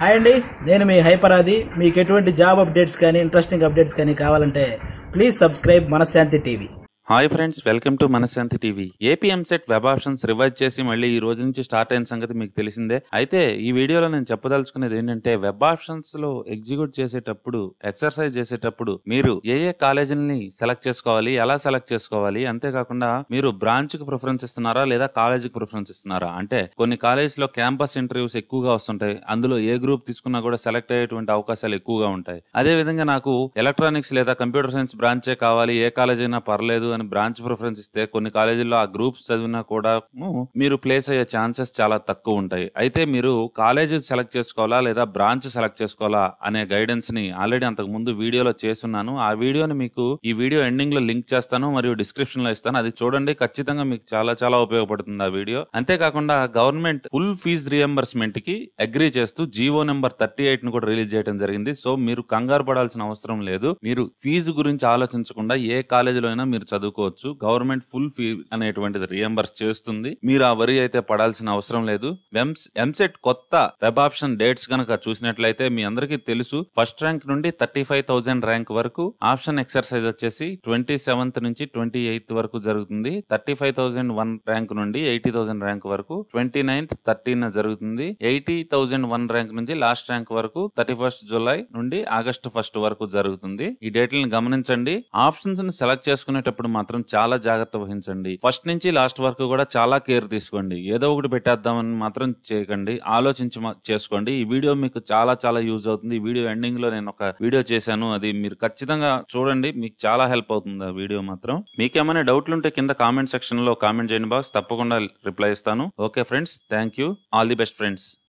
hi అండి నేను మీ హైపరాది మీకు ఎటువంటి జాబ్ అప్డేట్స్ కానీ ఇంట్రెస్టింగ్ అప్డేట్స్ కానీ కావాలంటే please subscribe Manashanti TV hi friends welcome to Manashanti TV AP EAMCET web options revise చేసి మళ్ళీ ఈ రోజు నుంచి స్టార్ట్ అయిన సంగతి మీకు తెలిసిందే అయితే ఈ వీడియోలో నేను చెప్పదలుచుకునేది ఏంటంటే వెబ్ ఆప్షన్స్ లో ఎగ్జిక్యూట్ చేసేటప్పుడు ఎక్సర్సైజ్ చేసేటప్పుడు మీరు ఏ ఏ కాలేజీలని సెలెక్ట్ చేసుకోవాలి ఎలా సెలెక్ట్ చేసుకోవాలి అంతేకాకుండా మీరు బ్రాంచ్ కి ప్రిఫరెన్స్ ఇస్తున్నారా లేదా కాలేజీకి ప్రిఫరెన్స్ ఇస్తున్నారా అంటే కొన్ని కాలేజ్ లో క్యాంపస్ ఇంటర్వ్యూస్ ఎక్కువగా వస్తుంటాయి అందులో ఏ గ్రూప్ తీసుకున్నా కూడా సెలెక్ట్ అయ్యేటువంటి అవకాశాలు ఎక్కువగా ఉంటాయి అదే విధంగా నాకు ఎలక్ట్రానిక్స్ లేదా కంప్యూటర్ సైన్స్ బ్రాంచే కావాలి ఏ కాలేజ్ అయినా పర్లేదు అని బ్రాంచ్ ప్రిఫరెన్స్ ఇస్తే కొన్ని కాలేజీల్లో ఆ గ్రూప్స్ చదివినా కూడా మీరు ప్లేస్ అయ్యే ఛాన్సెస్ చాలా తక్కువ ఉంటాయి అయితే మీరు కాలేజ్ సెలెక్ట్ చేసుకోవాలా లేదా బ్రాంచ్ సెలెక్ట్ చేసుకోవాలా అనే గైడెన్స్ ని ఆల్రెడీ అంతకు ముందు వీడియోలో చేస్తున్నాను ఆ వీడియోని మీకు ఈ వీడియో ఎండింగ్ లో లింక్ చేస్తాను మరియు డిస్క్రిప్షన్ లో ఇస్తాను అది చూడండి ఖచ్చితంగా మీకు చాలా చాలా ఉపయోగపడుతుంది ఆ వీడియో అంతేకాకుండా గవర్నమెంట్ ఫుల్ ఫీజ్ రియంబర్స్మెంట్ కి అగ్రీ చేస్తూ జీవో నెంబర్ థర్టీ ఎయిట్ ను కూడా రిలీజ్ చేయడం జరిగింది సో మీరు కంగారు పడాల్సిన అవసరం లేదు మీరు ఫీజు గురించి ఆలోచించకుండా ఏ కాలేజీలో అయినా మీరు చదువుకోవచ్చు గవర్నమెంట్ ఫుల్ ఫీ అనేటువంటిది రియంబర్స్ చేస్తుంది మీరు ఆ వరి అయితే పడాల్సిన అవసరం లేదు ఎంసెట్ కొత్త వెబ్ ఆప్షన్ డేట్స్ గనక చూసినట్లయితే మీ అందరికీ తెలుసు ఫస్ట్ ర్యాంక్ నుండి థర్టీ ఫైవ్ థౌసండ్ ర్యాంక్ వరకు ఆప్షన్ ఎక్సర్సైజ్ వచ్చేసి ట్వంటీ సెవెంత్ నుంచి ట్వంటీ ఎయిత్ వరకు జరుగుతుంది thirty five thousand one rank నుండి ఎయిటీ థౌసండ్ ర్యాంక్ వరకు ట్వంటీ నైన్త్ థర్టీన్ జరుగుతుంది ఎయిటీ థౌసండ్ వన్ ర్యాంక్ నుంచి లాస్ట్ ర్యాంక్ వరకు థర్టీ ఫస్ట్ జూలై నుండి ఆగస్టు ఫస్ట్ వరకు జరుగుతుంది ఈ డేట్లను గమనించండి ఆప్షన్స్ ని సెలెక్ట్ చేసుకునేటప్పుడు మాత్రం చాలా జాగ్రత్త వహించండి ఫస్ట్ నుంచి లాస్ట్ వరకు కూడా చాలా కేర్ తీసుకోండి ఏదో ఒకటి పెట్టేద్దామని మాత్రం చేయకండి ఆలోచించి మా- చేసుకోండి ఈ వీడియో మీకు చాలా చాలా యూజ్ అవుతుంది ఈ వీడియో ఎండింగ్ లో నేను ఒక వీడియో చేశాను అది మీరు ఖచ్చితంగా చూడండి మీకు చాలా హెల్ప్ అవుతుంది ఆ వీడియో మాత్రం మీకేమైనా డౌట్లు ఉంటే కింద కామెంట్ సెక్షన్ లో కామెంట్ చేయండి బాస్ తప్పకుండా రిప్లై ఇస్తాను okay friends thank you all the best friends